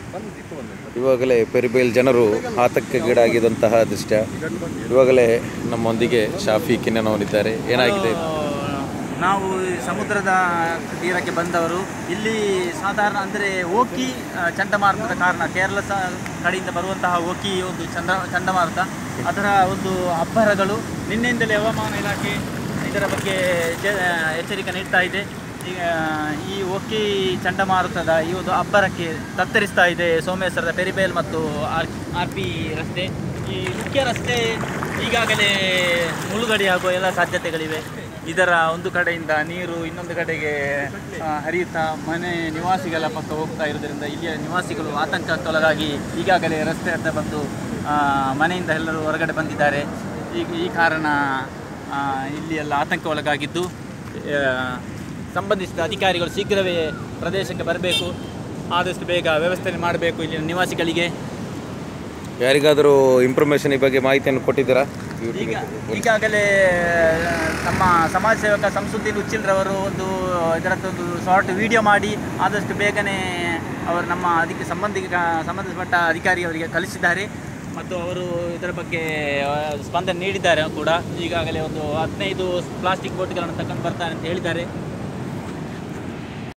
ಇವಾಗಲೇ ಪೆರಿಬೇಲ್ ಜನರು ಆತಂಕಗೀಡಾಗಿದ್ದಂತಹ ದೃಶ್ಯ ಇವಾಗಲೇ ನಮ್ಮೊಂದಿಗೆ ಶಾಫಿ ಕಿನ್ನನವರಿದ್ದಾರೆ ಏನಾಗಿದೆ ನಾವು ಈ ಸಮುದ್ರದ ತೀರಕ್ಕೆ ಬಂದವರು ಇಲ್ಲಿ ಸಾಧಾರಣ ಅಂದರೆ ಓಕಿ ಆ, ಚಂಡಮಾರುತದ ಕಾರಣ ಕೇರಳ ಸ ಕಡೆಯಿಂದ ಬರುವಂತಹ ಓಕಿ ಒಂದು ಚಂಡ ಚಂಡಮಾರುತ ಅದರ ಒಂದು ಅಬ್ಬರಗಳು ನಿನ್ನೆಯಿಂದಲೇ ಹವಾಮಾನ ಇಲಾಖೆ ಇದರ ಬಗ್ಗೆ ಜ- ಎಚ್ಚರಿಕೆ ನೀಡ್ತಾ ಇದೆ ಈಗ ಈ ಓಕಿ ಚಂಡಮಾರುತದ ಈ ಒಂದು ಅಬ್ಬರಕ್ಕೆ ತತ್ತರಿಸ್ತಾ ಇದೆ ಸೋಮೇಶ್ವರದ ಪೆರಿಬೇಲ್ ಮತ್ತು ಆರ್ ಆರ್ ಪಿ ರಸ್ತೆ ಈ ಮುಖ್ಯ ರಸ್ತೆ ಈಗಾಗಲೇ ಮುಳುಗಡೆಯಾಗುವ ಎಲ್ಲ ಸಾಧ್ಯತೆಗಳಿವೆ ಇದರ ಒಂದು ಕಡೆಯಿಂದ ನೀರು ಇನ್ನೊಂದು ಕಡೆಗೆ ಆ, ಹರಿಯುತ್ತಾ ಮನೆ ನಿವಾಸಿಗಳ ಪಕ್ಕ ಹೋಗ್ತಾ ಇರೋದ್ರಿಂದ ಇಲ್ಲಿಯ ನಿವಾಸಿಗಳು ಆತಂಕಕ್ಕೊಳಗಾಗಿ ಈಗಾಗಲೇ ರಸ್ತೆ ಹತ್ತ ಬಂದು ಆ, ಮನೆಯಿಂದ ಎಲ್ಲರೂ ಹೊರಗಡೆ ಬಂದಿದ್ದಾರೆ ಈಗ ಈ ಕಾರಣ ಆ, ಇಲ್ಲಿ ಎಲ್ಲ ಆತಂಕ ಒಳಗಾಗಿದ್ದು ಆ, ಸಂಬಂಧಿಸಿದ ಅಧಿಕಾರಿಗಳು ಶೀಘ್ರವೇ ಪ್ರದೇಶಕ್ಕೆ ಬರಬೇಕು ಆದಷ್ಟು ಬೇಗ ವ್ಯವಸ್ಥೆ ಮಾಡಬೇಕು ಇಲ್ಲಿನ ನಿವಾಸಿಗಳಿಗೆ ಯಾರಿಗಾದರೂ ಇನ್ಫಾರ್ಮೇಷನ್ ಈ ಬಗ್ಗೆ ಮಾಹಿತಿಯನ್ನು ಕೊಟ್ಟಿದ್ದೀರಾ ಈಗ ಈಗಾಗಲೇ ನಮ್ಮ ಸಮಾಜ ಸೇವಕ ಸಂಸುದ್ದೀನ್ ಉಚ್ಚಿಲ್ರವರು ಒಂದು ಇದರದ್ದೊಂದು ಶಾರ್ಟ್ ವಿಡಿಯೋ ಮಾಡಿ ಆದಷ್ಟು ಬೇಗನೆ ಅವರು ನಮ್ಮ ಅದಕ್ಕೆ ಸಂಬಂಧಿಕ ಸಂಬಂಧಪಟ್ಟ ಅಧಿಕಾರಿಯವರಿಗೆ ಕಳಿಸಿದ್ದಾರೆ ಮತ್ತು ಅವರು ಇದರ ಬಗ್ಗೆ ಆ, ಸ್ಪಂದನೆ ನೀಡಿದ್ದಾರೆ ಕೂಡ ಈಗಾಗಲೇ ಒಂದು ಹದಿನೈದು ಪ್ಲಾಸ್ಟಿಕ್ ಬೋಟ್ಗಳನ್ನು ತಗೊಂಡು ಬರ್ತಾರೆ ಅಂತ ಹೇಳಿದ್ದಾರೆ